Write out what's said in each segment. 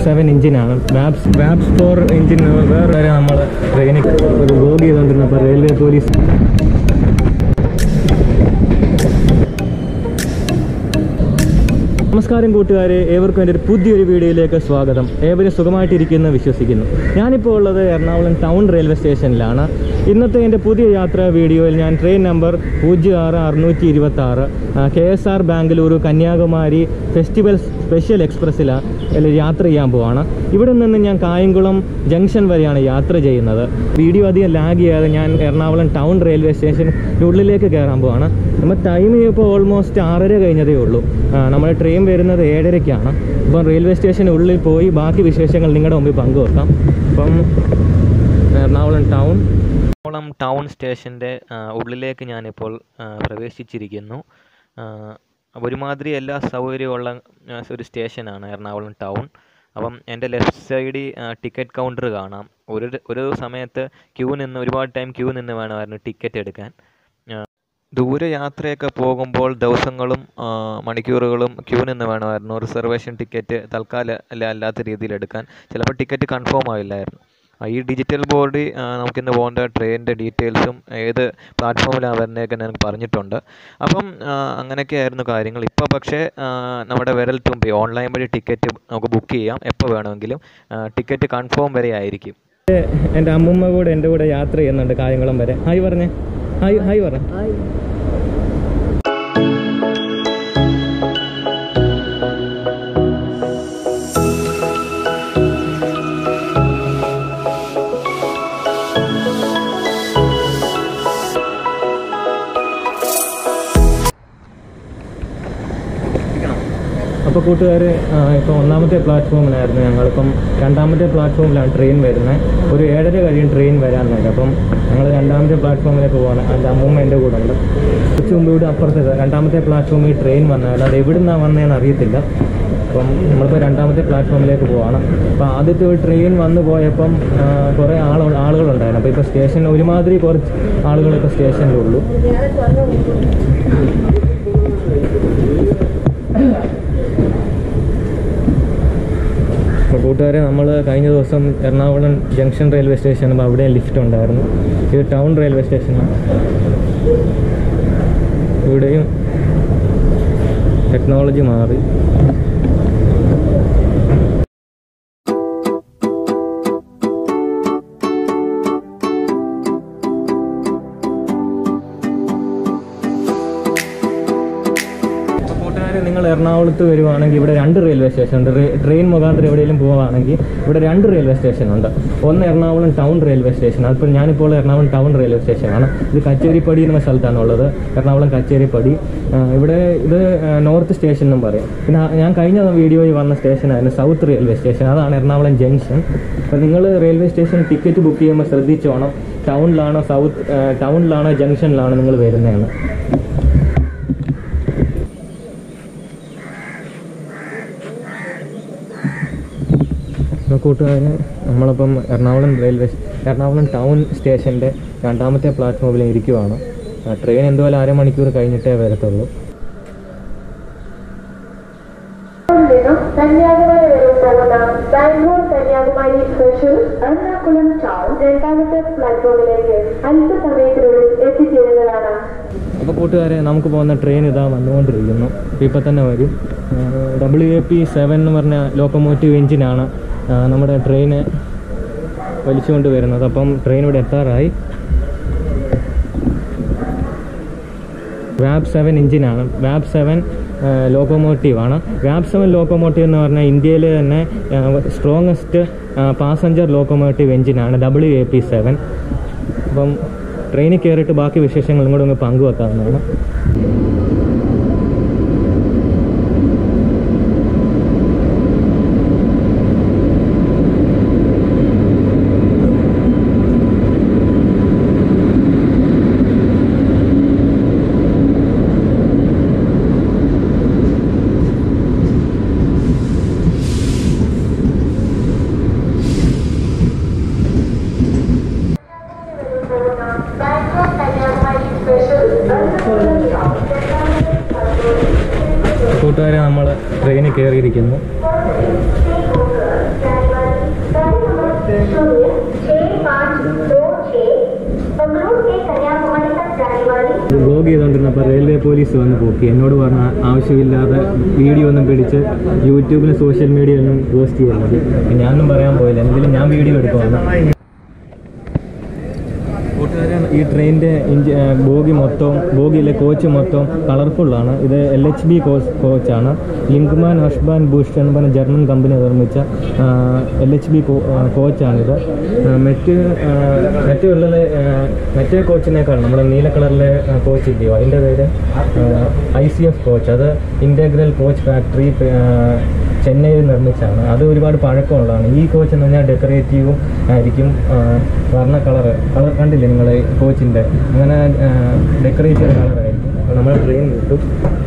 Seven എഞ്ചിനാണ് വാബ്സ് വാബ്സ് four engine വേറെ വരെ നമ്മൾ ട്രെയിനിൽ ഒരു വർക്ക് ചെയ്തുകൊണ്ടിരുന്നപ്പോൾ റെയിൽവേ പോലീസ് നമസ്കാരം കൂട്ടുകാരെ ഏവർക്കും എൻ്റെ ഒരു പുതിയൊരു വീഡിയോയിലേക്ക് സ്വാഗതം ഏവരും സുഖമായിട്ടിരിക്കുന്നു വിശ്വസിക്കുന്നു ഞാനിപ്പോൾ ഉള്ളത് എറണാകുളം ടൗൺ റെയിൽവേ സ്റ്റേഷനിലാണ് ഇന്നത്തെ എൻ്റെ പുതിയ യാത്രാ വീഡിയോയിൽ ഞാൻ ട്രെയിൻ നമ്പർ പൂജ്യം ആറ് അറുന്നൂറ്റി ഇരുപത്തി ആറ് K S R Bengaluru Kanyakumari festival special എക്സ്പ്രസ്സിലാണ് യാത്ര ചെയ്യാൻ പോവാണ് ഇവിടെ നിന്ന് ഞാൻ കായംകുളം ജംഗ്ഷൻ വരെയാണ് യാത്ര ചെയ്യുന്നത് വീഡിയോ അധികം ലാഗ് ചെയ്യാതെ ഞാൻ എറണാകുളം ടൗൺ റെയിൽവേ സ്റ്റേഷൻ്റെ ഉള്ളിലേക്ക് കയറാൻ പോവാണ് നമ്മൾ ടൈം ഇപ്പോൾ ഓൾമോസ്റ്റ് ആറര കഴിഞ്ഞതേ ഉള്ളൂ ആ, നമ്മുടെ ട്രെയിൻ വരുന്നത് ഏഴരയ്ക്കാണ് അപ്പം റെയിൽവേ സ്റ്റേഷന് ഉള്ളിൽ പോയി ബാക്കി വിശേഷങ്ങൾ നിങ്ങളുടെ മുമ്പിൽ പങ്കുവെക്കാം അപ്പം എറണാകുളം ടൗൺ എറണാകുളം ടൗൺ സ്റ്റേഷൻ്റെ ഉള്ളിലേക്ക് ഞാനിപ്പോൾ ആ, പ്രവേശിച്ചിരിക്കുന്നു ആ, ഒരുമാതിരി എല്ലാ സൗകര്യമുള്ള ആ, ഒരു സ്റ്റേഷനാണ് എറണാകുളം ടൗൺ അപ്പം എൻ്റെ ലെഫ്റ്റ് സൈഡിൽ ടിക്കറ്റ് കൗണ്ടർ കാണാം ഒരു ഒരു സമയത്ത് ക്യൂ നിന്ന് ഒരുപാട് ടൈം ക്യൂ നിന്ന് വേണമായിരുന്നു ടിക്കറ്റ് എടുക്കാൻ ദൂരെ യാത്രയൊക്കെ പോകുമ്പോൾ ദിവസങ്ങളും ആ, മണിക്കൂറുകളും ക്യൂ നിന്ന് വേണമായിരുന്നു റിസർവേഷൻ ടിക്കറ്റ് തൽക്കാലം അല്ല അല്ലാത്ത രീതിയിൽ എടുക്കാൻ ചിലപ്പോൾ ടിക്കറ്റ് കൺഫേം ആവില്ലായിരുന്നു ആ, ഈ ഡിജിറ്റൽ ബോർഡിൽ നമുക്കിന്ന് പോകേണ്ട ട്രെയിനിൻ്റെ ഡീറ്റെയിൽസും ഏത് പ്ലാറ്റ്ഫോമിലാണ് വരുന്നതൊക്കെ എനിക്ക് പറഞ്ഞിട്ടുണ്ട് അപ്പം ആ, അങ്ങനെയൊക്കെയായിരുന്നു കാര്യങ്ങൾ ഇപ്പോൾ പക്ഷേ ആ, നമ്മുടെ വിരൽ തുമ്പി ഓൺലൈൻ വഴി ടിക്കറ്റ് നമുക്ക് ബുക്ക് ചെയ്യാം എപ്പോൾ വേണമെങ്കിലും ടിക്കറ്റ് കൺഫേം വരെ ആയിരിക്കും എൻ്റെ അമ്മൂമ്മ കൂടെ എൻ്റെ കൂടെ യാത്ര ചെയ്യുന്നുണ്ട് കായംകുളം വരെ ഹായ് പറഞ്ഞേ ഹായ് ഹായ് പറ അപ്പോൾ കൂട്ടുകാർ ഇപ്പോൾ ഒന്നാമത്തെ പ്ലാറ്റ്ഫോമിലായിരുന്നു ഞങ്ങളിപ്പം രണ്ടാമത്തെ പ്ലാറ്റ്ഫോമിലാണ് ട്രെയിൻ വരുന്നത് ഒരു ഏഴര കഴിയും ട്രെയിൻ വരാൻ നേരം അപ്പം ഞങ്ങൾ രണ്ടാമത്തെ പ്ലാറ്റ്ഫോമിലേക്ക് പോവാണ് എൻ്റെ അമ്മൂമ്മ എൻ്റെ കൂടെ ഉണ്ട് കുറച്ച് മുമ്പ് ഇവിടെ അപ്പുറത്തെ രണ്ടാമത്തെ പ്ലാറ്റ്ഫോമിൽ ട്രെയിൻ വന്നാൽ അത് എവിടെ നിന്നാണ് വന്നതെന്ന് അറിയത്തില്ല അപ്പം നമ്മളിപ്പോൾ രണ്ടാമത്തെ പ്ലാറ്റ്ഫോമിലേക്ക് പോവാണ് അപ്പോൾ ആദ്യത്തെ ഒരു ട്രെയിൻ വന്നു പോയപ്പം ആ, കുറേ ആൾ ആളുകളുണ്ടായിരുന്നു അപ്പോൾ ഇപ്പോൾ സ്റ്റേഷനിൽ ഒരുമാതിരി കുറച്ച് ആളുകൾ ഇപ്പോൾ സ്റ്റേഷനിലുള്ളൂ അപ്പോൾ കൂട്ടുകാരെ നമ്മൾ കഴിഞ്ഞ ദിവസം എറണാകുളം ജംഗ്ഷൻ റെയിൽവേ സ്റ്റേഷൻ അപ്പോൾ അവിടെ ലിഫ്റ്റ് ഉണ്ടായിരുന്നു ഇത് ടൗൺ റെയിൽവേ സ്റ്റേഷനാണ് ഇവിടെയും ടെക്നോളജി മാറി അപ്പോൾ കൂട്ടുകാരെ നിങ്ങൾ എറണാകുളത്ത് വരുവാണെങ്കിൽ ഇവിടെ രണ്ട് റെയിൽവേ സ്റ്റേഷൻ ഉണ്ട് റേ- ട്രെയിൻ മുഖാന്തരം എവിടെയെങ്കിലും പോവുകയാണെങ്കിൽ ഇവിടെ രണ്ട് റെയിൽവേ സ്റ്റേഷൻ ഉണ്ട് ഒന്ന് എറണാകുളം ടൗൺ റെയിൽവേ സ്റ്റേഷൻ അതിപ്പോൾ ഞാനിപ്പോൾ എറണാകുളം ടൗൺ റെയിൽവേ സ്റ്റേഷനാണ് ഇത് കച്ചേരിപ്പടി എന്ന സ്ഥലത്താണ് ഉള്ളത് എറണാകുളം കച്ചേരിപ്പടി ആ, ഇവിടെ ഇത് ആ, നോർത്ത് സ്റ്റേഷൻ എന്നും പറയും പിന്നെ ആ- ഞാൻ കഴിഞ്ഞ വീഡിയോയിൽ വന്ന സ്റ്റേഷനായിരുന്നു സൗത്ത് റെയിൽവേ സ്റ്റേഷൻ അതാണ് എറണാകുളം ജംഗ്ഷൻ അപ്പോൾ നിങ്ങൾ റെയിൽവേ സ്റ്റേഷൻ ടിക്കറ്റ് ബുക്ക് ചെയ്യുമ്പോൾ ശ്രദ്ധിച്ചോണം ടൗണിലാണോ സൗത്ത് ആ, ടൗണിലാണോ ജംഗ്ഷനിലാണോ നിങ്ങൾ വരുന്നതെന്ന് അപ്പോൾ കൂട്ടുകാരെ നമ്മളിപ്പം എറണാകുളം റെയിൽവേ എറണാകുളം ടൗൺ സ്റ്റേഷൻ്റെ രണ്ടാമത്തെ പ്ലാറ്റ്ഫോമിൽ ഇരിക്കുവാണ് ആ, ട്രെയിൻ എന്തുപോലെ അരമണിക്കൂർ കഴിഞ്ഞിട്ടേ വരത്തുള്ളൂ നിന്നും കന്യാകുമാരി വരെ പോകുന്ന ബാംഗ്ലൂർ കന്യാകുമാരി സ്പെഷ്യൽ എറണാകുളം ടൗൺ രണ്ടാമത്തെ പ്ലാറ്റ്ഫോമിലേക്ക് അല്പസമയത്തിനുള്ളിൽ എത്തിച്ചേരുന്നതാണ് അപ്പോൾ കൂട്ടുകാരെ നമുക്ക് പോകുന്ന ട്രെയിൻ ഇതാ വന്നുകൊണ്ടിരിക്കുന്നു ഇപ്പം തന്നെ വരും ഡബ്ല്യു എ പി സെവൻ എന്ന് പറഞ്ഞ ലോക്കോമോറ്റീവ് എഞ്ചിനാണ് ആ, നമ്മുടെ ട്രെയിന് വലിച്ചുകൊണ്ട് വരുന്നത് അപ്പം ട്രെയിൻ ഇവിടെ എത്താറായി വാബ് സെവൻ എഞ്ചിനാണ് വാബ് സെവൻ ലോക്കോമോട്ടീവ് ആണ് വാബ് സെവൻ ലോക്കോമോട്ടീവ് എന്ന് പറഞ്ഞാൽ ഇന്ത്യയിലെ തന്നെ സ്ട്രോങ്ങസ്റ്റ് പാസഞ്ചർ ലോക്കോമോട്ടീവ് എഞ്ചിനാണ് ഡബ്ല്യു എ പി സെവൻ അപ്പം ട്രെയിനിൽ കയറിയിട്ട് ബാക്കി വിശേഷങ്ങൾ ഇങ്ങോട്ട് ഒന്ന് പങ്കുവെക്കാവുന്നതാണ് ബാംഗ്ലൂർ കന്യാകുമാരി സ്പെഷ്യൽ എറണാകുളം ടൗൺ കൂട്ടുകാരെ നമ്മൾ ട്രെയിനിൽ കയറിയിരിക്കുന്നു ബ്ലോഗ് ചെയ്തുകൊണ്ടിരുന്നപ്പോൾ റെയിൽവേ പോലീസ് വന്ന് പോക്കി എന്നോട് പറഞ്ഞ ആവശ്യമില്ലാതെ വീഡിയോ ഒന്നും പിടിച്ച് യൂട്യൂബിലും സോഷ്യൽ മീഡിയയിലൊന്നും പോസ്റ്റ് ചെയ്യുന്നത് ഞാനൊന്നും പറയാൻ പോയില്ല എന്തെങ്കിലും ഞാൻ വീഡിയോ എടുക്കുവാണ് കൂട്ടുകാരൻ ഈ ട്രെയിനിൻ്റെ ഇഞ്ചി ബോഗി മൊത്തം ബോഗിയിലെ കോച്ച് മൊത്തം കളർഫുള്ളാണ് ഇത് എൽ എച്ച് ബി കോച്ച് കോച്ചാണ് ലിങ്ക്മാൻ ഹഷ്ബാൻ ബുഷ് എന്ന് പറഞ്ഞ ജർമ്മൻ കമ്പനി നിർമ്മിച്ച എൽ എച്ച് ബി കോച്ചാണിത് ആ, മറ്റ് ആ, മറ്റുള്ളത് ആ, മറ്റേ കോച്ചിനേക്കാൾ നമ്മുടെ നീല കളറിലെ ആ, കോച്ച് ഇല്ലയോ അതിൻ്റെ പേര് ഐ സി എഫ് കോച്ച് അത് ഇൻറ്റഗ്രൽ കോച്ച് ഫാക്ടറി ചെന്നൈയിൽ നിർമ്മിച്ചാണ് അത് ഒരുപാട് പഴക്കമുള്ളതാണ് ഈ കോച്ച് എന്ന് പറഞ്ഞാൽ ഡെക്കറേറ്റീവും ആയിരിക്കും ആ, വർണ്ണ കളറ് കളർ കണ്ടില്ലേ നിങ്ങൾ കോച്ചിൻ്റെ അങ്ങനെ ഡെക്കറേറ്റീവ് കളറായിരിക്കും അപ്പോൾ നമ്മൾ ട്രെയിൻ കിട്ടും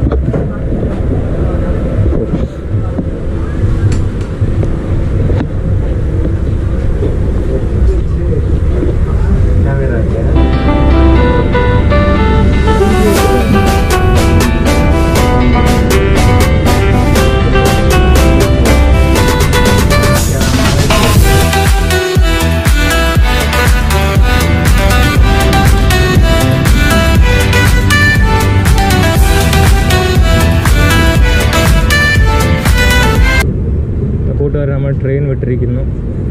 കൂട്ടുകാർ നമ്മൾ ട്രെയിൻ വിട്ടിരിക്കുന്നു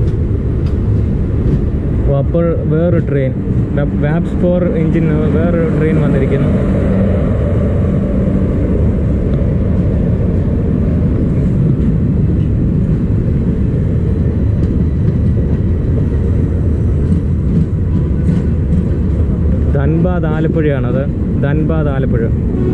അപ്പോൾ അപ്പോൾ വേറൊരു ട്രെയിൻ വാപ്സ് ഫോർ എഞ്ചിൻ വേറൊരു ട്രെയിൻ വന്നിരിക്കുന്നു ധൻബാദ് ആലപ്പുഴയാണത് ധൻബാദ് ആലപ്പുഴ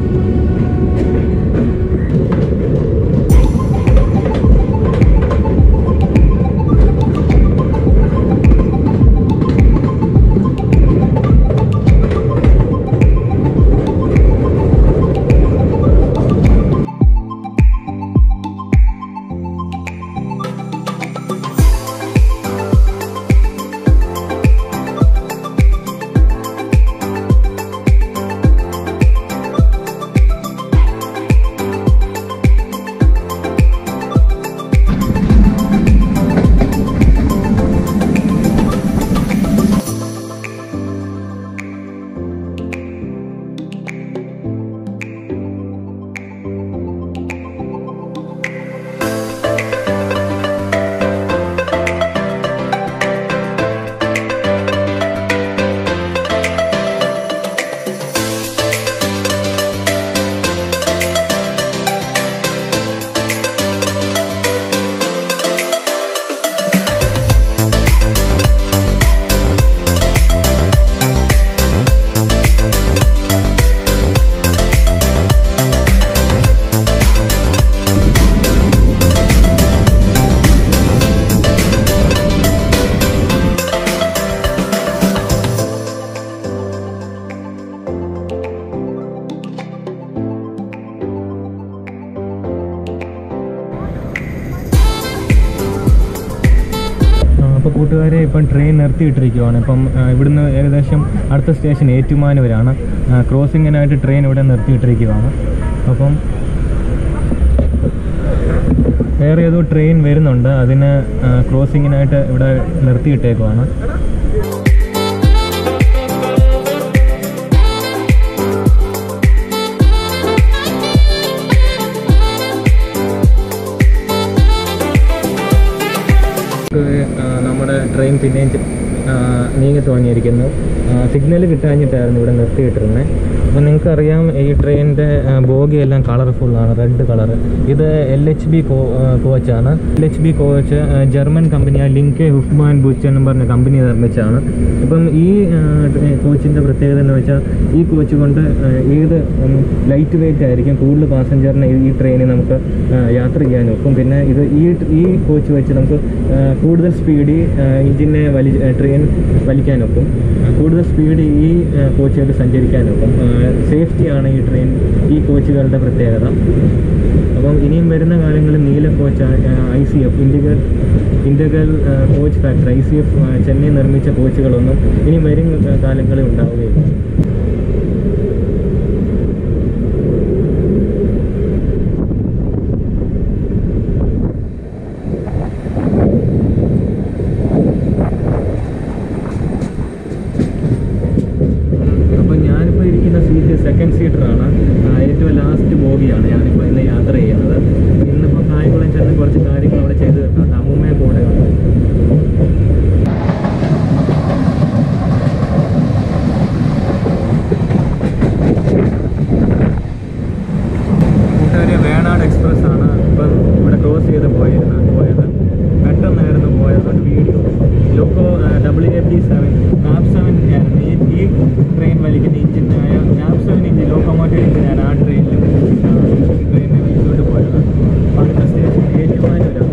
അപ്പോൾ കൂട്ടുകാരെ ഇപ്പം ട്രെയിൻ നിർത്തിയിട്ടിരിക്കുവാണ് ഇപ്പം ആ, ഇവിടുന്ന് ഏകദേശം അടുത്ത സ്റ്റേഷൻ ഏറ്റുമാനൂരാണ് ആ, ക്രോസിങ്ങിനായിട്ട് ട്രെയിൻ ഇവിടെ നിർത്തിയിട്ടിരിക്കുവാണ് അപ്പം വേറെ ഏതോ ട്രെയിൻ വരുന്നുണ്ട് അതിന് ആ, ക്രോസിങ്ങിനായിട്ട് ഇവിടെ നിർത്തിയിട്ടേക്കുവാണ് നമുക്ക്, ആ, നമ്മുടെ ട്രെയിൻ പിന്നെയും ചെ- ആ, നീങ്ങി തുടങ്ങിയിരിക്കുന്നു സിഗ്നൽ കിട്ടാഞ്ഞിട്ടായിരുന്നു ഇവിടെ നിർത്തിയിട്ടിരുന്നത് അപ്പോൾ നിങ്ങൾക്കറിയാം ഈ ട്രെയിനിൻ്റെ ബോഗി എല്ലാം കളർഫുള്ളാണ് റെഡ് കളർ ഇത് എൽ എച്ച് ബി കോച്ചാണ് L H B coach German കമ്പനിയായ ലിങ്കെ ഹുഫ്മാൻ ബുച്ച് എന്നും പറഞ്ഞ കമ്പനി നിർമ്മിച്ചാണ് ഇപ്പം ഈ കോച്ചിൻ്റെ പ്രത്യേകത എന്ന് വെച്ചാൽ ഈ കോച്ച് കൊണ്ട് ആ, ഏത് ലൈറ്റ് വെയിറ്റ് ആയിരിക്കും കൂടുതൽ പാസഞ്ചറിനെ ഈ ട്രെയിനിൽ നമുക്ക് ആ, യാത്ര ചെയ്യാൻ ഒക്കും പിന്നെ ഇത് ഈ ഈ കോച്ച് വെച്ച് നമുക്ക് ആ, കൂടുതൽ സ്പീഡിൽ എഞ്ചിനെ വലി ട്രെയിൻ വലിക്കാനൊക്കും ആ, കൂടുതൽ സ്പീഡ് ഈ ആ, കോച്ചുകൾ സഞ്ചരിക്കാനൊക്കും സേഫ്റ്റിയാണ് ഈ ട്രെയിൻ ഈ കോച്ചുകളുടെ പ്രത്യേകത അപ്പം ഇനിയും വരുന്ന കാലങ്ങളിൽ നീല coach I C F integral integral coach factory I C F Chennai നിർമ്മിച്ച കോച്ചുകളൊന്നും ഇനി വരും കാലങ്ങളിൽ ഉണ്ടാവുകയില്ല അപ്പോൾ ഞാനിപ്പോൾ ഇരിക്കുന്ന സീറ്റ് ട്രെയിൻ വലിക്കുന്ന എഞ്ചിനായ നാപ് സെവൻ എഞ്ചിൻ ലോക്കോമോട്ടീവ് എഞ്ചിനാണ് ആ ട്രെയിനിലും ട്രെയിനിനെ വലിച്ചുകൊണ്ട് പോയത് അപ്പോൾ അടുത്ത സ്റ്റേഷൻ ഏറ്റുമാനൂരാണ്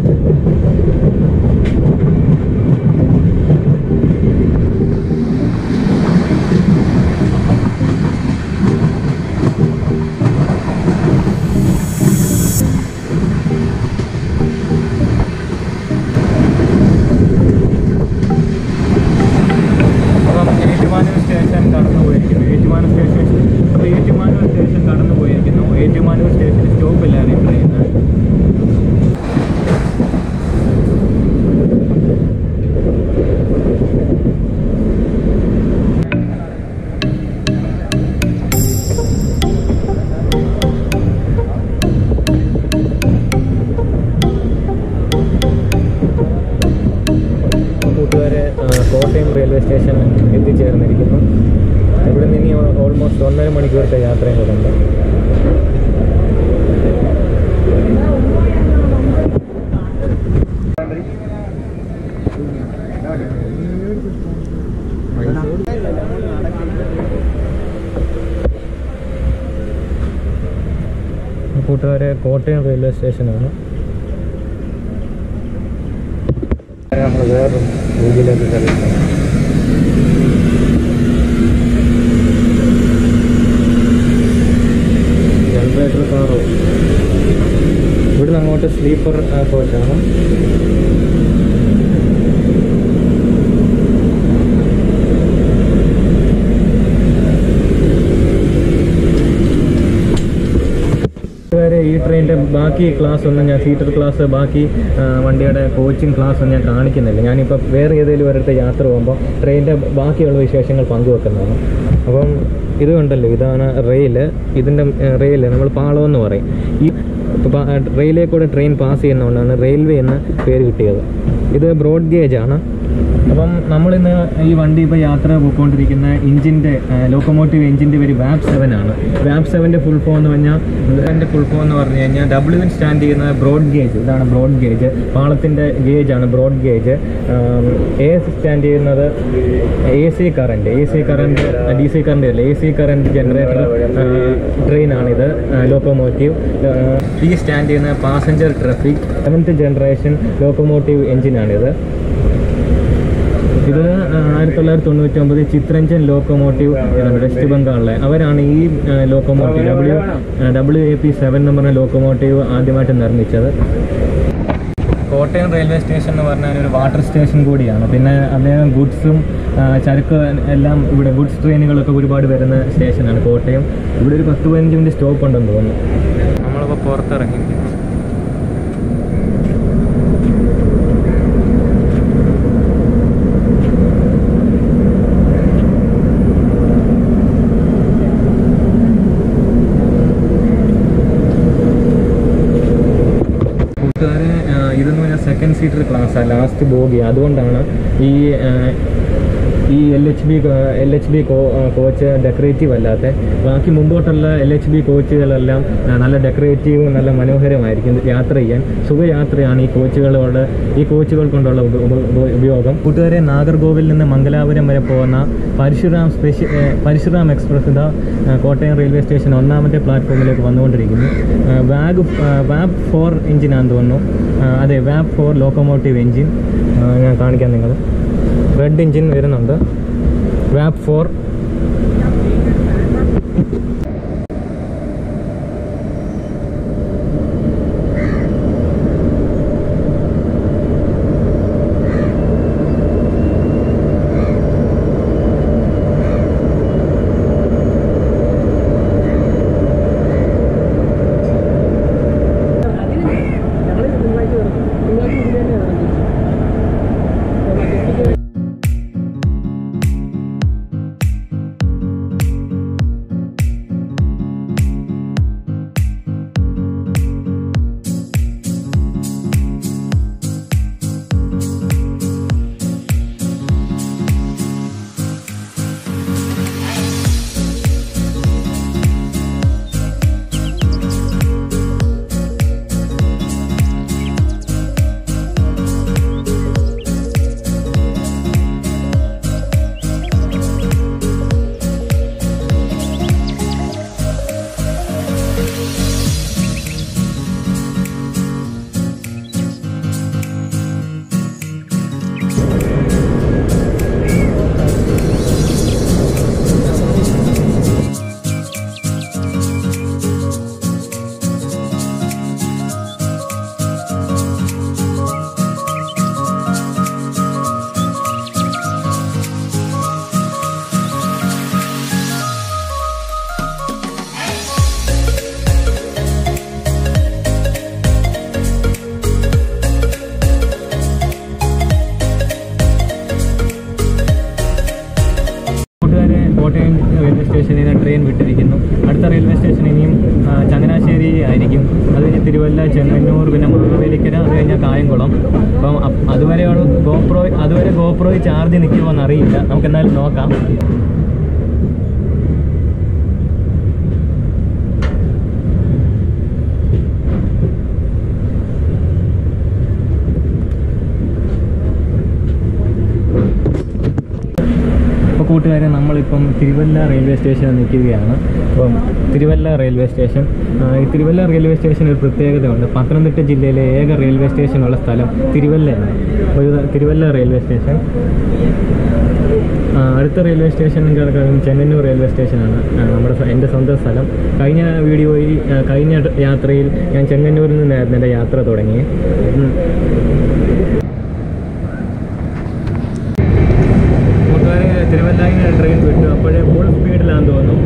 അപ്പം ഏറ്റുമാനൂർ സ്റ്റേഷൻ കടന്നു പോയിരിക്കുന്നു ഏറ്റുമാനൂർ സ്റ്റേഷൻ അപ്പോൾ ഏറ്റുമാനൂർ സ്റ്റേഷൻ കടന്നു പോയിരിക്കുന്നു ഏറ്റുമാനൂർ സ്റ്റേഷനിൽ സ്റ്റോപ്പില്ലാണ് ഈ ട്രെയിൻ കൂട്ടുകാരെ ആ, കോട്ടയം റെയിൽവേ സ്റ്റേഷനിൽ എത്തിച്ചേർന്നിരിക്കുന്നു ഇവിടെ നിന്ന് ഇനി ഓൾമോസ്റ്റ് ഒന്നര മണിക്കൂറത്തെ യാത്രയും കൂടെ ഉണ്ട് കൂട്ടുകാരെ കോട്ടയം റെയിൽവേ സ്റ്റേഷനാണ് നമ്മൾ വേറൊരു ഭൂമിയിലേക്ക് കയറിയിട്ടാണ് ജനറേറ്റർ കാറോ ഇവിടുന്ന് അങ്ങോട്ട് സ്ലീപ്പർ കോച്ചാണ് വരെ ഈ ട്രെയിനിൻ്റെ ബാക്കി ക്ലാസ് ഒന്നും ഞാൻ സീറ്റർ ക്ലാസ് ബാക്കി ആ, വണ്ടിയുടെ കോച്ചിങ് ക്ലാസ് ഒന്നും ഞാൻ കാണിക്കുന്നില്ല ഞാനിപ്പോൾ വേറെ ഏതെങ്കിലും ഒരിടത്ത് യാത്ര പോകുമ്പോൾ ട്രെയിനിൻ്റെ ബാക്കിയുള്ള വിശേഷങ്ങൾ പങ്കുവെക്കുന്നതാണ് അപ്പം ഇത് കണ്ടല്ലോ ഇതാണ് റെയിൽ ഇതിൻ്റെ റെയിൽ നമ്മൾ പാളം എന്ന് പറയും ഈ റെയിലേ കൂടെ ട്രെയിൻ പാസ് ചെയ്യുന്നതുകൊണ്ടാണ് റെയിൽവേ എന്ന് പേര് കിട്ടിയത് ഇത് ബ്രോഡ് ഗേജ് ആണ് അപ്പം നമ്മളിന്ന് ഈ വണ്ടി ഇപ്പോൾ യാത്ര പോയിക്കൊണ്ടിരിക്കുന്ന എഞ്ചിൻ്റെ ലോക്കോമോട്ടീവ് എഞ്ചിൻ്റെ പേര് വാപ് സെവൻ ആണ് വാപ് സെവൻ്റെ ഫുൾ ഫോം എന്ന് പറഞ്ഞാൽ ഇതിൻ്റെ ഫുൾ ഫോം എന്ന് പറഞ്ഞു കഴിഞ്ഞാൽ ഡബ്ല്യുവിൻ സ്റ്റാൻഡ് ചെയ്യുന്നത് ബ്രോഡ് ഗേജ് ഇതാണ് ബ്രോഡ് ഗേജ് പാളത്തിൻ്റെ ഗേജ് ആണ് ബ്രോഡ് ഗേജ് എ സ്റ്റാൻഡ് ചെയ്യുന്നത് A C current A C current D C current അല്ല എ സി കറണ്ട് ജനറേറ്റർ ട്രെയിനാണിത് ലോക്കോമോട്ടീവ് പി സ്റ്റാൻഡ് ചെയ്യുന്ന passenger traffic seventh generation locomotive എഞ്ചിനാണിത് ഇത് ആയിരത്തി തൊള്ളായിരത്തി തൊണ്ണൂറ്റി ഒമ്പത് ചിത്രഞ്ജൻ ലോക്കോമോട്ടീവ് ഏതാണ് വെസ്റ്റ് ബംഗാളിലെ അവരാണ് ഈ locomotive W W A P seven എന്ന് പറഞ്ഞ ലോക്കോമോട്ടീവ് ആദ്യമായിട്ട് നിർമ്മിച്ചത് കോട്ടയം റെയിൽവേ സ്റ്റേഷൻ എന്ന് പറഞ്ഞാൽ ഒരു വാട്ടർ സ്റ്റേഷൻ കൂടിയാണ് പിന്നെ അദ്ദേഹം ഗുഡ്സും ചരക്ക് എല്ലാം ഇവിടെ ഗുഡ്സ് ട്രെയിനുകളൊക്കെ ഒരുപാട് വരുന്ന സ്റ്റേഷനാണ് കോട്ടയം ഇവിടെ ഒരു പത്ത് പതിനഞ്ച് മിനിറ്റ് സ്റ്റോപ്പ് ഉണ്ടെന്ന് തോന്നുന്നു നമ്മളിപ്പോൾ പുറത്തിറങ്ങി കൂട്ടുകാരെ ആ, ഇതെന്ന് പറഞ്ഞാൽ സെക്കൻഡ് സീറ്റർ ക്ലാസ്സാണ് ലാസ്റ്റ് ബോഗി അതുകൊണ്ടാണ് ഈ ആ, ഈ L H B L H B coach decorative അല്ലാത്ത ബാക്കി മുമ്പോട്ടുള്ള എൽ എച്ച് ബി കോച്ചുകളെല്ലാം ആ, നല്ല ഡെക്കറേറ്റീവും നല്ല മനോഹരമായിരിക്കും യാത്ര ചെയ്യാൻ സുഖയാത്രയാണ് ഈ കോച്ചുകളോട് ഈ കോച്ചുകൾ കൊണ്ടുള്ള ഉപ- ഉപ- ഉപ- ഉപയോഗം കൂട്ടുകാരെ നാഗർകോവിൽ നിന്ന് മംഗലാപുരം വരെ പോകുന്ന പരശുറാം സ്പെഷ്യ ഏ, പരശുറാം എക്സ്പ്രസ് ഇതാ ആ, കോട്ടയം റെയിൽവേ സ്റ്റേഷൻ ഒന്നാമത്തെ പ്ലാറ്റ്ഫോമിലേക്ക് വന്നുകൊണ്ടിരിക്കുന്നു ആ, വാഗ് ആ, വാബ് ഫോർ എഞ്ചിനാന്ന് തോന്നുന്നു ആ, അതെ വാബ് ഫോർ ലോക്കോമോട്ടീവ് എഞ്ചിൻ ആ, ഞാൻ കാണിക്കാം നിങ്ങൾ റെഡ് എഞ്ചിൻ വരുന്നുണ്ട് വാബ് ഫോർ ഞങ്ങൾ കോട്ടയം റെയിൽവേ സ്റ്റേഷനിൽ നിന്ന് ട്രെയിൻ വിട്ടിരിക്കുന്നു അടുത്ത റെയിൽവേ സ്റ്റേഷൻ ഇനിയും ആ, ചങ്ങനാശ്ശേരി ആയിരിക്കും അത് കഴിഞ്ഞ് തിരുവല്ല ചെങ്ങന്നൂർ പിന്നെ മാവേലിക്കര അത് കഴിഞ്ഞാൽ കായംകുളം അപ്പം അ- അതുവരെയുള്ള ഗോപ്രോ അതുവരെ ഗോപ്രോയിൽ ചാർജ് നിൽക്കുമോ എന്നറിയില്ല നമുക്ക് എന്തായാലും നോക്കാം അപ്പോൾ കൂട്ടുകാരെ നമ്മളിപ്പം തിരുവല്ല റെയിൽവേ സ്റ്റേഷനിൽ നിൽക്കുകയാണ് അപ്പം തിരുവല്ല റെയിൽവേ സ്റ്റേഷൻ ആ, ഈ തിരുവല്ല റെയിൽവേ സ്റ്റേഷൻ ഒരു പ്രത്യേകതയുണ്ട് പത്തനംതിട്ട ജില്ലയിലെ ഏക റെയിൽവേ സ്റ്റേഷനുള്ള സ്ഥലം തിരുവല്ലയാണ് ഒരു തിരുവല്ല റെയിൽവേ സ്റ്റേഷൻ ആ, അടുത്ത റെയിൽവേ സ്റ്റേഷൻ കിടക്കുന്നത് ചെങ്ങന്നൂർ റെയിൽവേ സ്റ്റേഷനാണ് ആ, നമ്മുടെ സ്വ- എൻ്റെ സ്വന്തം സ്ഥലം കഴിഞ്ഞ വീഡിയോയിൽ ആ, കഴിഞ്ഞ യാത്രയിൽ ഞാൻ ചെങ്ങന്നൂരിൽ നിന്നായിരുന്നു എൻ്റെ യാത്ര തുടങ്ങിയത് ഉം. കൂട്ടുകാരെ തിരുവല്ലായിന് ട്രെയിൻ വിട്ടു അപ്പോഴേ ഫുൾ സ്പീഡിലാന്ന് തോന്നുന്നു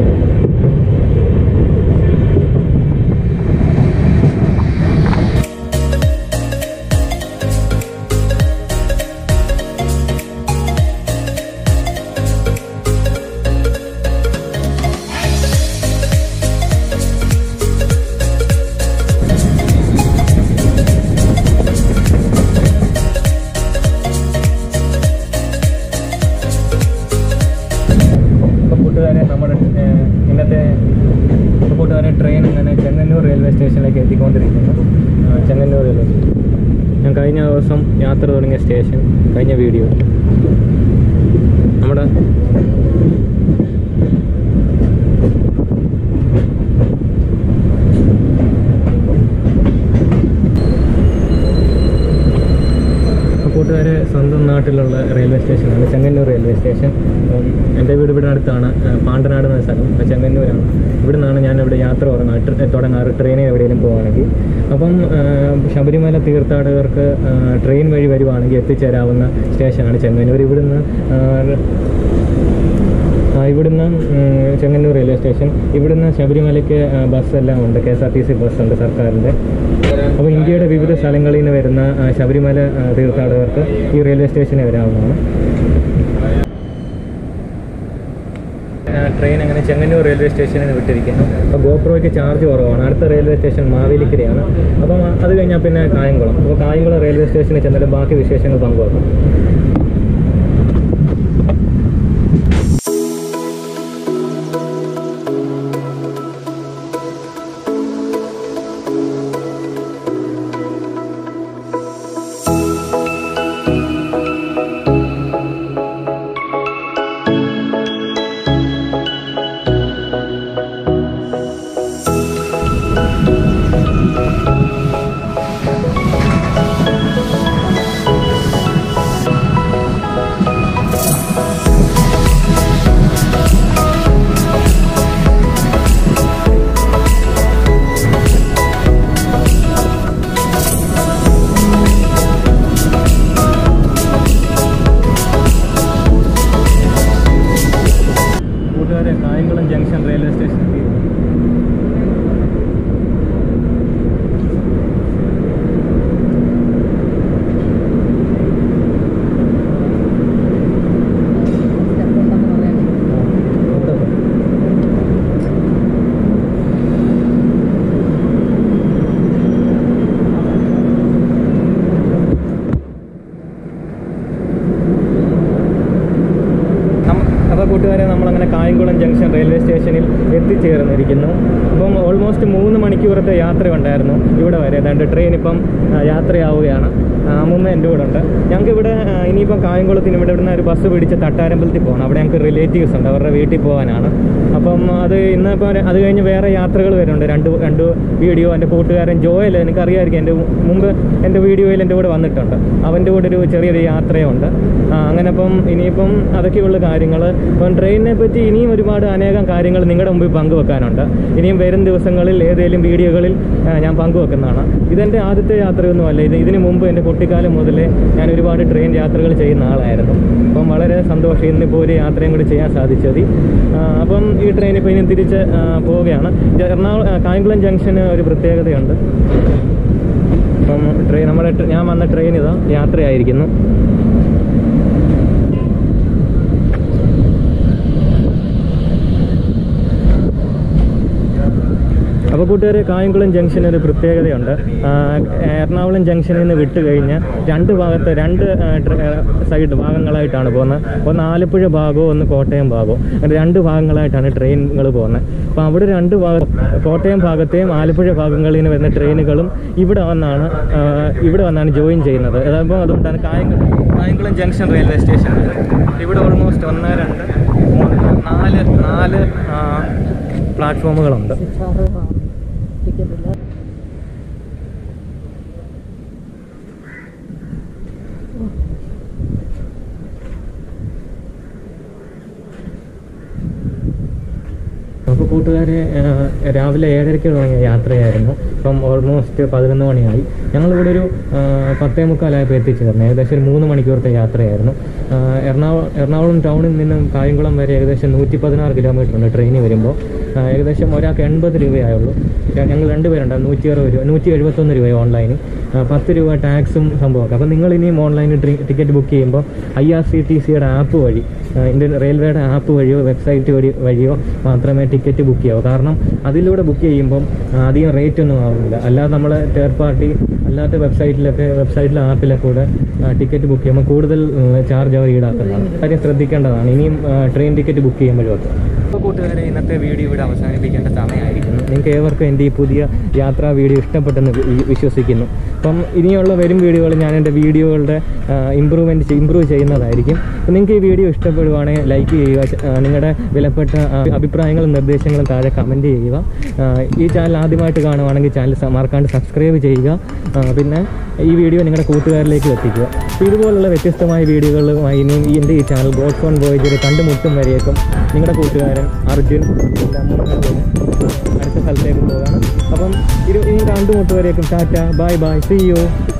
അപ്പോൾ കൂട്ടുകാരെ നമ്മുടെ ഏഹ്, ഇന്നത്തെ ഇപ്പോൾ കൂട്ടുകാരെ ട്രെയിൻ ഇങ്ങനെ ചെങ്ങന്നൂർ റെയിൽവേ സ്റ്റേഷനിലേക്ക് എത്തിക്കൊണ്ടിരിക്കുന്നു ആ, ചെങ്ങന്നൂർ റെയിൽവേ സ്റ്റേഷൻ ഞാൻ കഴിഞ്ഞ ദിവസം യാത്ര തുടങ്ങിയ സ്റ്റേഷൻ കഴിഞ്ഞ വീഡിയോ നമ്മുടെ അപ്പോൾ കൂട്ടുകാരെ സ്വന്തം നാട്ടിലുള്ള റെയിൽവേ സ്റ്റേഷനാണ് ചെങ്ങന്നൂർ റെയിൽവേ സ്റ്റേഷൻ അപ്പം എൻ്റെ വീട് ഇവിടെ അടുത്താണ് ആ, പാണ്ടനാട് എന്ന സ്ഥലം അപ്പോൾ ചെങ്ങന്നൂരാണ് ഇവിടെ നിന്നാണ് ഞാൻ ഇവിടെ യാത്ര തുടങ്ങാറ് ട്ര- തുടങ്ങാറ് ട്രെയിനിൽ എവിടെയെങ്കിലും പോവുകയാണെങ്കിൽ അപ്പം ആ, ശബരിമല തീർത്ഥാടകർക്ക് ആ, ട്രെയിൻ വഴി വരുവാണെങ്കിൽ എത്തിച്ചേരാവുന്ന സ്റ്റേഷനാണ് ചെങ്ങന്നൂർ ഇവിടുന്ന് ആ, ആ, ഇവിടുന്ന് ഉം, ചെങ്ങന്നൂർ റെയിൽവേ സ്റ്റേഷൻ ഇവിടുന്ന് ശബരിമലയ്ക്ക് ആ, ബസ്സെല്ലാം ഉണ്ട് K S R T C ബസ്സുണ്ട് സർക്കാരിൻ്റെ അപ്പോൾ ഇന്ത്യയുടെ വിവിധ സ്ഥലങ്ങളിൽ നിന്ന് വരുന്ന ആ, ശബരിമല ആ, തീർത്ഥാടകർക്ക് ഈ റെയിൽവേ സ്റ്റേഷനിൽ വരാവുന്നതാണ് ആ, ട്രെയിൻ അങ്ങനെ ചെങ്ങന്നൂർ റെയിൽവേ സ്റ്റേഷനിൽ നിന്ന് വിട്ടിരിക്കുന്നു അപ്പോൾ ഗോപ്രോയ്ക്ക് ചാർജ് കുറവാണ് അടുത്ത റെയിൽവേ സ്റ്റേഷൻ മാവേലിക്കരയാണ് അപ്പം അത് കഴിഞ്ഞാൽ പിന്നെ കായംകുളം അപ്പോൾ കായംകുളം റെയിൽവേ സ്റ്റേഷനിൽ ചെന്നിട്ട് ബാക്കി വിശേഷങ്ങൾ പങ്കുവെക്കാം കൂട്ടുകാരെ കായംകുളം ജംഗ്ഷൻ റെയിൽവേ സ്റ്റേഷൻ എത്തി അപ്പോൾ കൂട്ടുകാരെ നമ്മളങ്ങനെ കായംകുളം ജംഗ്ഷൻ റെയിൽവേ സ്റ്റേഷനിൽ എത്തിച്ചേർന്നിരിക്കുന്നു അപ്പം ഓൾമോസ്റ്റ് മൂന്ന് മണിക്കൂറത്തെ യാത്ര ഉണ്ടായിരുന്നു ഇവിടെ വരെ ഏതാണ്ട് ട്രെയിൻ ഇപ്പം ആ, യാത്രയാവുകയാണ് ആ, അമ്മുമ്മ എൻ്റെ കൂടെ ഉണ്ട് ഞങ്ങൾക്ക് ഇവിടെ ആ, ഇനിയിപ്പം കായംകുളത്തിന് ഇവിടെ ഇവിടുന്ന് ഒരു ബസ് പിടിച്ച് തട്ടാരമ്പലത്തിൽ പോകണം അവിടെ ഞങ്ങൾക്ക് റിലേറ്റീവ്സ് ഉണ്ട് അവരുടെ വീട്ടിൽ പോകാനാണ് അപ്പം അത് ഇന്നിപ്പോൾ അത് കഴിഞ്ഞ് വേറെ യാത്രകൾ വരുന്നുണ്ട് രണ്ട് രണ്ട് വീഡിയോ എൻ്റെ കൂട്ടുകാരൻ ജോയൽ എനിക്കറിയാമായിരിക്കും എൻ്റെ മുമ്പ് എൻ്റെ വീഡിയോയിൽ എൻ്റെ കൂടെ വന്നിട്ടുണ്ട് അവൻ്റെ കൂടെ ഒരു ചെറിയൊരു യാത്രയുണ്ട് ആ, അങ്ങനെ അപ്പം ഇനിയിപ്പം അതൊക്കെയുള്ള കാര്യങ്ങൾ അപ്പം ട്രെയിനിനെ പറ്റി ഇനിയും ഒരുപാട് അനേകം കാര്യങ്ങൾ നിങ്ങളുടെ മുമ്പിൽ പങ്കുവെക്കാനുണ്ട് ഇനിയും വരും ദിവസങ്ങളിൽ ഏതെങ്കിലും വീഡിയോകളിൽ ആ, ഞാൻ പങ്കുവെക്കുന്നതാണ് ഇതെൻ്റെ ആദ്യത്തെ യാത്രയൊന്നുമല്ല ഇത് ഇതിന് മുമ്പ് എൻ്റെ കുട്ടിക്കാലം മുതലേ ഞാൻ ഒരുപാട് ട്രെയിൻ യാത്രകൾ ചെയ്യുന്ന ആളായിരുന്നു അപ്പം വളരെ സന്തോഷം ഇന്നിപ്പോൾ ഒരു യാത്രയും കൂടി ചെയ്യാൻ സാധിച്ചത് ആ, അപ്പം ഈ ട്രെയിൻ ഇപ്പോൾ ഇനി തിരിച്ച് ആ, പോവുകയാണ് ഇത് എറണാകുളം ആ, കായംകുളം ജംഗ്ഷന് ഒരു പ്രത്യേകതയുണ്ട് അപ്പം ട്രെയിൻ നമ്മുടെ ട്രെ- ഞാൻ വന്ന ട്രെയിൻ ഇതാ യാത്രയായിരിക്കുന്നു അപ്പോൾ കൂട്ടുകാരെ കായംകുളം ജംഗ്ഷന് ഒരു പ്രത്യേകതയുണ്ട് ആ, എറണാകുളം ജംഗ്ഷനിൽ നിന്ന് വിട്ട് കഴിഞ്ഞ് രണ്ട് ഭാഗത്ത് രണ്ട് ആ, ട്ര- ആ, സൈഡ് ഭാഗങ്ങളായിട്ടാണ് പോകുന്നത് ഒന്ന് ആലപ്പുഴ ഭാഗവും ഒന്ന് കോട്ടയം ഭാഗവും അങ്ങനെ രണ്ട് ഭാഗങ്ങളായിട്ടാണ് ട്രെയിനുകൾ പോകുന്നത് അപ്പോൾ അവിടെ രണ്ട് ഭാഗം കോട്ടയം ഭാഗത്തെയും ആലപ്പുഴ ഭാഗങ്ങളിൽ നിന്ന് വരുന്ന ട്രെയിനുകളും ഇവിടെ വന്നാണ് ആ, ഇവിടെ വന്നാണ് ജോയിൻ ചെയ്യുന്നത് അതാകുമ്പോൾ അതുകൊണ്ടാണ് Kayamkulam Kayamkulam junction railway station ഇവിടെ ഓൾമോസ്റ്റ് ഒന്ന് രണ്ട് മൂന്ന് നാല് നാല് ആ, പ്ലാറ്റ്ഫോമുകളുണ്ട് അപ്പോൾ കൂട്ടുകാരെ ആ, രാവിലെ ഏഴരയ്ക്ക് തുടങ്ങിയ യാത്രയായിരുന്നു ഇപ്പം ഓൾമോസ്റ്റ് പതിനൊന്ന് മണിയായി ഞങ്ങളിവിടെ ഒരു ആ, പത്തേ മുക്കാലായപ്പോൾ എത്തിച്ചേർന്നു ഏകദേശം ഒരു മൂന്ന് മണിക്കൂറത്തെ യാത്രയായിരുന്നു ആ, എറണാകുളം എറണാകുളം ടൗണിൽ നിന്നും കായംകുളം വരെ ഏകദേശം നൂറ്റി പതിനാറ് കിലോമീറ്റർ ഉണ്ട് ട്രെയിനിൽ വരുമ്പോൾ ആ, ഏകദേശം ഒരാൾക്ക് എൺപത് രൂപയായുള്ളൂ ഞ- ഞങ്ങൾ രണ്ടുപേരുണ്ടായിരുന്നു നൂറ്റി അറുപത് രൂപ നൂറ്റി എഴുപത്തൊന്ന് രൂപ ഓൺലൈനിൽ പത്ത് രൂപ ടാക്സും സംഭവമൊക്കെ അപ്പോൾ നിങ്ങൾ ഇനിയും ഓൺലൈനിൽ ടിക്കറ്റ് ബുക്ക് ചെയ്യുമ്പോൾ ഐ ആർ സി ടി സിയുടെ ആപ്പ് വഴി ആ, ഇന്ത്യൻ റെയിൽവേയുടെ ആപ്പ് വഴിയോ വെബ്സൈറ്റ് വഴി വഴിയോ മാത്രമേ ടിക്കറ്റ് ബുക്ക് ചെയ്യാവൂ കാരണം അതിലൂടെ ബുക്ക് ചെയ്യുമ്പം ആ, അധികം റേറ്റ് ഒന്നും ആവുന്നില്ല അല്ലാതെ നമ്മൾ തേർഡ് പാർട്ടി അല്ലാത്ത വെബ്സൈറ്റിലൊക്കെ വെബ്സൈറ്റിലെ ആപ്പിലൊക്കെ കൂടെ ടിക്കറ്റ് ബുക്ക് ചെയ്യുമ്പോൾ കൂടുതൽ ചാർജ് അവർ ഈടാക്കുന്നതാണ് കാര്യം ശ്രദ്ധിക്കേണ്ടതാണ് ഇനിയും ട്രെയിൻ ടിക്കറ്റ് ബുക്ക് ചെയ്യുമ്പോഴും ഒക്കെ അപ്പോൾ കൂട്ടുകാരെ ഇന്നത്തെ വീഡിയോ ഇവിടെ അവസാനിപ്പിക്കേണ്ട സമയമായിരിക്കുന്നു നിങ്ങൾക്ക് ഏവർക്കും എൻ്റെ ഈ പുതിയ യാത്രാ വീഡിയോ ഇഷ്ടപ്പെട്ടെന്ന് വി- വിശ്വസിക്കുന്നു അപ്പം ഇനിയുള്ള വരും വീഡിയോകൾ ഞാൻ എൻ്റെ വീഡിയോകളുടെ ഇമ്പ്രൂവ്മെൻറ്റ് ഇമ്പ്രൂവ് ചെയ്യുന്നതായിരിക്കും അപ്പം നിങ്ങൾക്ക് ഈ വീഡിയോ ഇഷ്ടപ്പെടുവാണെങ്കിൽ ലൈക്ക് ചെയ്യുക ച- ആ, നിങ്ങളുടെ വിലപ്പെട്ട ആ, അഭിപ്രായങ്ങളും നിർദ്ദേശങ്ങളും താഴെ കമൻറ്റ് ചെയ്യുക ആ, ഈ ചാനൽ ആദ്യമായിട്ട് കാണുവാണെങ്കിൽ ചാനൽ സ- മറക്കാണ്ട് സബ്സ്ക്രൈബ് ചെയ്യുക ആ, പിന്നെ ഈ വീഡിയോ നിങ്ങളുടെ കൂട്ടുകാരിലേക്ക് എത്തിക്കുക അപ്പോൾ ഇതുപോലുള്ള വ്യത്യസ്തമായ വീഡിയോകളുമായി ഇനിയും ഈ എൻ്റെ ഈ ചാനൽ ഗോഡ് ഫോൺ വോയേജിൽ കണ്ടുമുട്ടും വരേക്കും നിങ്ങളുടെ കൂട്ടുകാരൻ അർജുൻ പിന്നെ മുന്നോട്ട് അടുത്ത സ്ഥലത്തേക്ക് പോകാണ് അപ്പം ഇരു ഇനി കണ്ടുമുട്ടുവരേക്കും tata bye bye see U